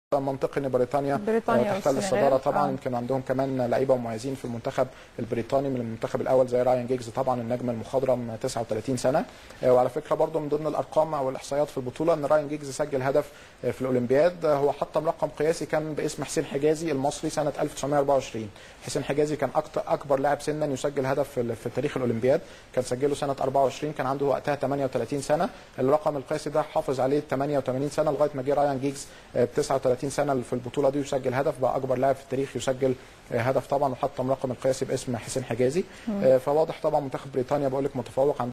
منطقي ان بريطانيا بريطانيا آه، تحتل والسنغال. الصداره طبعا آه. يمكن عندهم كمان لعيبه مميزين في المنتخب البريطاني من المنتخب الاول زي رايان جيجز طبعا النجم المخضرم 39 سنه آه، وعلى فكره برضو من ضمن الارقام او الاحصائيات في البطوله ان رايان جيجز سجل هدف آه، في الاولمبياد آه، هو حطم رقم قياسي كان باسم حسين حجازي المصري سنه 1924 حسين حجازي كان أكتر اكبر لاعب سنا يسجل هدف في في تاريخ الاولمبياد كان سجله سنه 24 كان عنده وقتها 38 سنه الرقم القياسي ده حافظ عليه 88 سنه لغايه ما جه رايان جيجز ب 39 سنه في البطوله دي يسجل هدف بقى اكبر لاعب في التاريخ يسجل آه، هدف طبعا وحطم رقم القياسي باسم حسين حجازي آه، فواضح طبعا منتخب بريطانيا بقول لك متفوق عن